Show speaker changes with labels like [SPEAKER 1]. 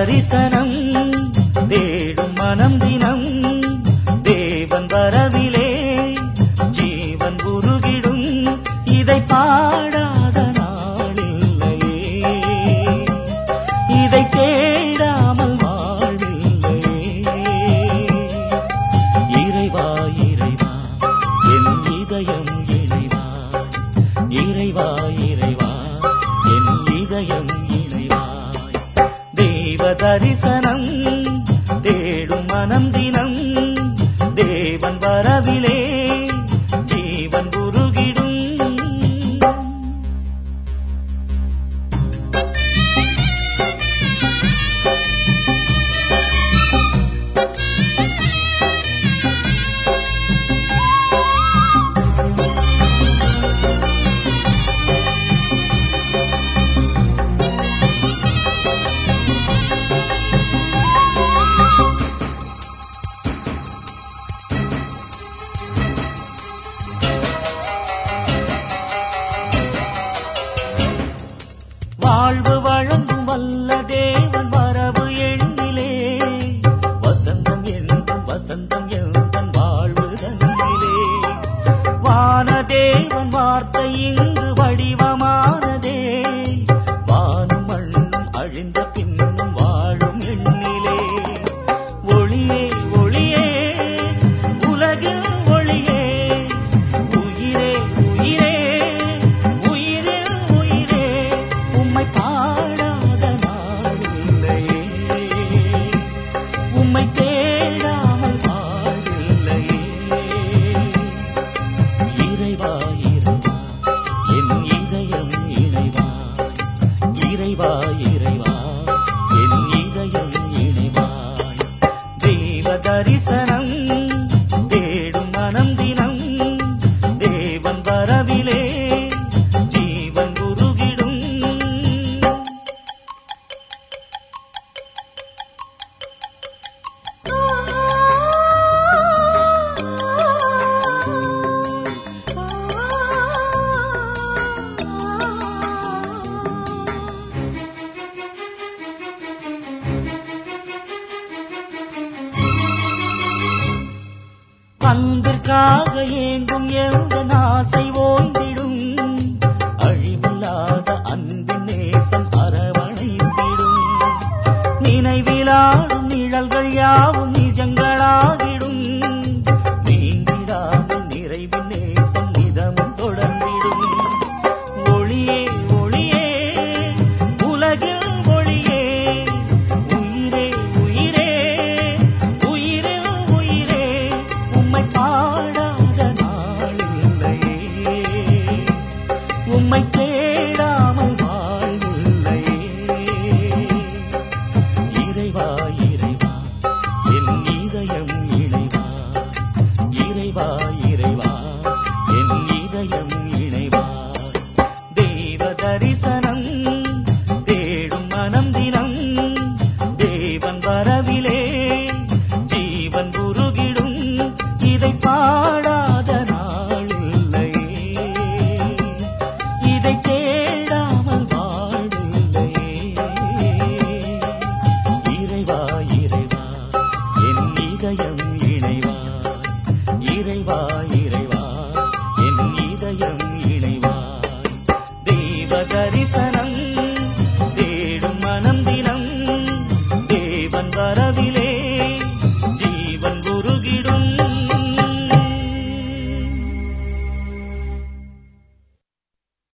[SPEAKER 1] தரிசனம் தேடும் மனம் தினம் தேவன் வரவிலே ஜீவன் உருகிடும் இதை பாடாத நாளில்லையே இதை தேடாமல் வாழ்வில்லையே இறைவா இறைவா என் இதயம் இறைவா இறைவா இறைவா என் இதயம் இறைவாய் தேவ தரிசனம் தேடும் மனம் தினம் தேவன் வரவிலே ஜீவன் உருகிடும் வாழ்வு வழங்கும் வல்ல தேவன் வரவு எண்ணிலே வசந்தம் என்றும் வசந்தம் எந்தன் வாழ்வு தன்னிலே வானதேவன் வார்த்தை இங்கு வடிவமானதே வானும் மண்ணும் அழிந்த பின்னும் வாழும் எண்ணிலே ஒளியே ஒளியே உலகில் ஒளியே உயிரே உயிரே உயிரில் உயிரே உம்மை பாடாத நாளில்லையே உம்மை தேடாமல் வாழில்லையே இறைவா இறைவா என் இதயம் இறைவா இறைவா இறைவா என் இதயம் இணைவாய் தேவ தரிசனம் தேடும் மனம் தினம் தேவன் வரவிலே ஜீவன் உருகிடும் அன்பிற்காக ஏங்கும் எந்த ஆசை ஓய்ந்திடும் அழிவில்லாத அன்பின் நேசம் அரவணைத்திடும் நினைவிலாடும் நிழல்கள் யாவும் நிஜங்களாகிடும் நீங்கிடாமல் நிறைவின் நேசம் நிதமும் தொடர்ந்திடும் ஒளியே ஒளியே உலகில் ஒளியே உயிரே உயிரே உயிரில் உயிரே உம்மை பாடாத நாளில்லையே உம்மை தேடாமல் வாழ்வில்லையே இறைவா இறைவா என் இதயம் இணைவா இறைவா இறைவா என் இதயம் இணைவா தேவ தரிசனம் தேடும் மனம் தினம் தேவன் வரவிலே ஜீவன் உருகிடும் இதை பாடாத நாளில்லையே இதை தேடாமல் வாழ்வில்லையே இறைவா இறைவா என் இதயம் இணைவா இறைவா இறைவா என் இதயம் இணைவா தேவ தரிசனம் தேடும் மனம் தினம் தேவன் வரவில்